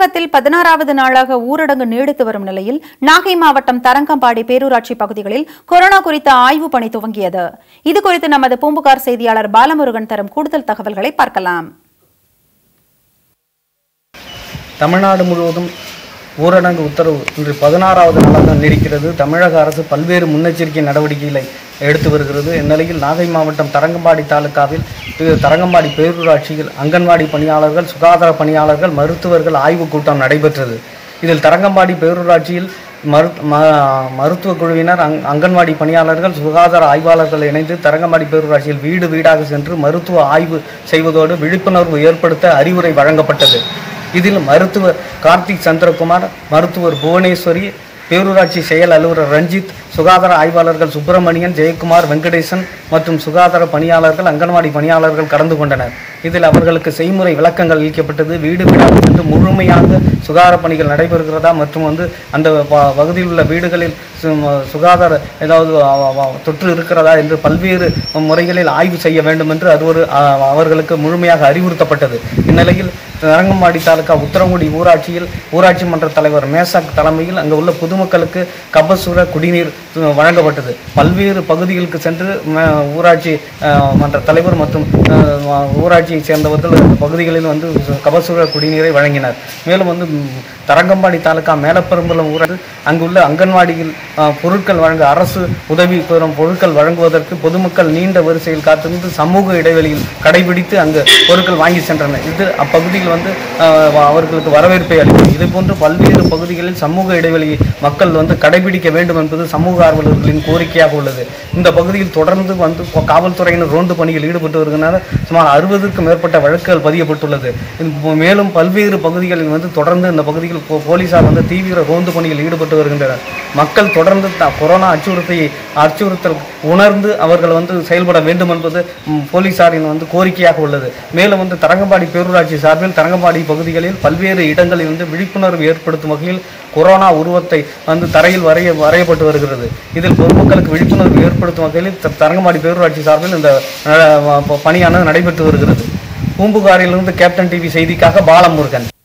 தமிழகத்தில் பதினாறாவது நாளாக ஊரடங்கு நீடித்து வரும் நிலையில் நாகை மாவட்டம் தரங்கம்பாடி பேரூராட்சி பகுதிகளில் கொரோனா குறித்த ஆய்வு பணி துவங்கியது இதுகுறித்து நமது பூம்புகார் செய்தியாளர் பாலமுருகன் தரும் கூடுதல் தகவல்களை பார்க்கலாம் தமிழ்நாடு முழுவதும் ஊரடங்கு உத்தரவு இன்று பதினாறாவது நாளாக நீடிக்கிறது தமிழக அரசு பல்வேறு முன்னெச்சரிக்கை நடவடிக்கைகளை எடுத்து வருகிறது இந்நிலையில் நாகை மாவட்டம் தரங்கம்பாடி தாலுகாவில் திரு தரங்கம்பாடி பேரூராட்சியில் அங்கன்வாடி பணியாளர்கள் சுகாதார பணியாளர்கள் மருத்துவர்கள் ஆய்வுக் கூட்டம் நடைபெற்றது இதில் தரங்கம்பாடி பேரூராட்சியில் மரு ம- மருத்துவ குழுவினர் அங் அங்கன்வாடி பணியாளர்கள் சுகாதார ஆய்வாளர்கள் இணைந்து தரங்கம்பாடி பேரூராட்சியில் வீடு வீடாக சென்று மருத்துவ ஆய்வு செய்வதோடு விழிப்புணர்வு ஏற்படுத்த அறிவுரை வழங்கப்பட்டது இதில் மருத்துவர் கார்த்திக் சந்திரகுமார் மருத்துவர் புவனேஸ்வரி பேரூராட்சி செயல் அலுவலர் ரஞ்சித் சுகாதார ஆய்வாளர்கள் சுப்பிரமணியன் ஜெயக்குமார் வெங்கடேசன் மற்றும் சுகாதார பணியாளர்கள் அங்கன்வாடி பணியாளர்கள் கலந்து கொண்டனர் இதில் அவர்களுக்கு செய்முறை விளக்கங்கள் அளிக்கப்பட்டது வீடு வீடாக சென்று முழுமையாக சுகாதார பணிகள் நடைபெறுகிறதா மற்றும் வந்து அந்த ப- பகுதியில் உள்ள வீடுகளில் சு- சுகாதார ஏதாவது அ- அ- தொற்று இருக்கிறதா என்று பல்வேறு முறைகளில் ஆய்வு செய்ய வேண்டும் என்று அது ஒரு அ, அவர்களுக்கு முழுமையாக அறிவுறுத்தப்பட்டது இந்நிலையில் தரங்கம்பாடி தாலுகா உத்தரங்குடி ஊராட்சியில் ஊராட்சி மன்ற தலைவர் மேசாக் தலைமையில் அங்கு உள்ள பொதுமக்களுக்கு கபசுர குடிநீர் அ, வழங்கப்பட்டது பல்வேறு பகுதிகளுக்கு சென்று ம, ஊராட்சி அ, மன்ற தலைவர் மற்றும் அ, ஊராட்சியை சேர்ந்தவர்கள் அந்த பகுதிகளில் வந்து கபசுர குடிநீரை வழங்கினர் மேலும் வந்து ம், தரங்கம்பாடி தாலுகா மேலப்பெரும்பலம் ஊராட்சி அங்குள்ள அங்கன்வாடியில் அ, பொருட்கள் வழங்க அரசு உதவி பெறும் பொருட்கள் வழங்குவதற்கு பொதுமக்கள் நீண்ட வரிசையில் காத்திருந்து சமூக இடைவெளியில் கடைபிடித்து அங்கு பொருட்கள் வாங்கி சென்றனர் இது அப்பகுதியில் வந்து அ, வ- அவர்களுக்கு வரவேற்பை அளிக்கும் இது போன்று பல்வேறு பகுதிகளில் சமூக இடைவெளியை மக்கள் வந்து கடைபிடிக்க வேண்டும் என்பது சமூக ஆர்வலர்களின் கோரிக்கையாக உள்ளது இந்த பகுதியில் தொடர்ந்து வந்து பொ- காவல்துறையினர் ரோந்து பணியில் ஈடுபட்டு வருகின்றனர் சுமார் அறுபதுக்கும் மேற்பட்ட வழக்குகள் பதியப்பட்டுள்ளது இது மேலும் பல்வேறு பகுதிகளில் வந்து தொடர்ந்து இந்த பகுதியில் போ- போலீசார் வந்து தீவிர ரோந்து பணியில் ஈடுபட்டு வருகின்றனர் மக்கள் தொடர்ந்து த- கொரோனா அச்சுறுத்தையை அச்சுறுத்தல் உணர்ந்து அவர்கள் வந்து செயல்பட வேண்டும் என்பது ம், போலீசாரின் வந்து கோரிக்கையாக உள்ளது மேலும் வந்து தரங்கம்பாடி பேரூராட்சி சார்பில் தரங்கம்பாடி பகுதிகளில் பல்வேறு இடங்களில் வந்து விழிப்புணர்வு ஏற்படுத்தும் வகையில் கொரோனா உருவத்தை வந்து தரையில் வரைய வரையப்பட்டு வருகிறது இதில் பொதுமக்களுக்கு விழிப்புணர்வு ஏற்படுத்தும் வகையில் த- தரங்கம்பாடி பேரூராட்சி சார்பில் இந்த அஹ், ப- பணியானது நடைபெற்று வருகிறது பூம்புகாரிலிருந்து கேப்டன் டிவி செய்திக்காக பாலமுருகன்